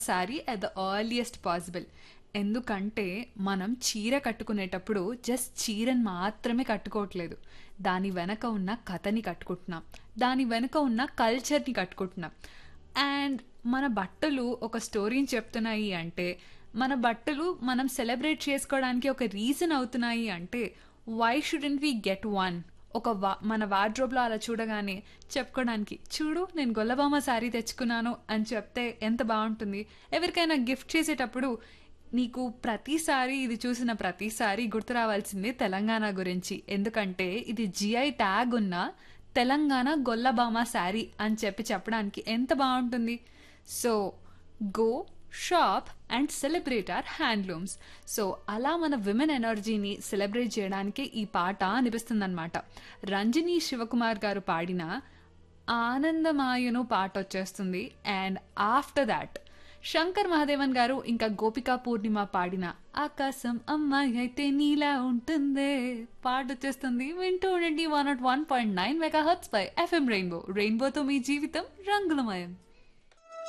sari at the earliest possible ఎందుకంటే మనం చీర కట్టుకునేటప్పుడు జస్ట్ చీరని మాత్రమే కట్టుకోవట్లేదు దాని వెనక ఉన్న కథని కట్టుకుంటున్నాం దాని వెనక ఉన్న కల్చర్ని కట్టుకుంటున్నాం అండ్ మన బట్టలు ఒక స్టోరీని చెప్తున్నాయి అంటే మన బట్టలు మనం సెలబ్రేట్ చేసుకోవడానికి ఒక రీజన్ అవుతున్నాయి అంటే why shouldn't we get one ఒక వా మన వార్డ్రోబ్లో అలా చూడగానే చెప్పుకోవడానికి చూడు నేను గొల్లబామ శారీ తెచ్చుకున్నాను అని చెప్తే ఎంత బాగుంటుంది ఎవరికైనా గిఫ్ట్ చేసేటప్పుడు నీకు ప్రతిసారి ఇది చూసిన ప్రతిసారి గుర్తు రావాల్సింది తెలంగాణ గురించి ఎందుకంటే ఇది జిఐ ట్యాగ్ ఉన్న తెలంగాణ గొల్లబామ శారీ అని చెప్పి చెప్పడానికి ఎంత బాగుంటుంది so go shop and celebrate our handlooms so అలా మన విమెన్ ఎనర్జీని సెలబ్రేట్ చేయడానికి ఈ పాట అనిపిస్తుందన్నమాట రంజని శివకుమార్ గారు పాడిన ఆనందమాయను పాట వచ్చేస్తుంది and after that Shankar Mahadevan garu ఇంకా గోపికా పూర్ణిమ పాడిన ఆకాశం అమ్మాయి అయితే నీలా ఉంటుందే పాట వచ్చేస్తుంది వింటూ ఉండండి one nought one point nine mega hertz పై ఎఫ్ఎం రెయిన్బో రెయిన్బోతో మీ జీవితం రంగులమయం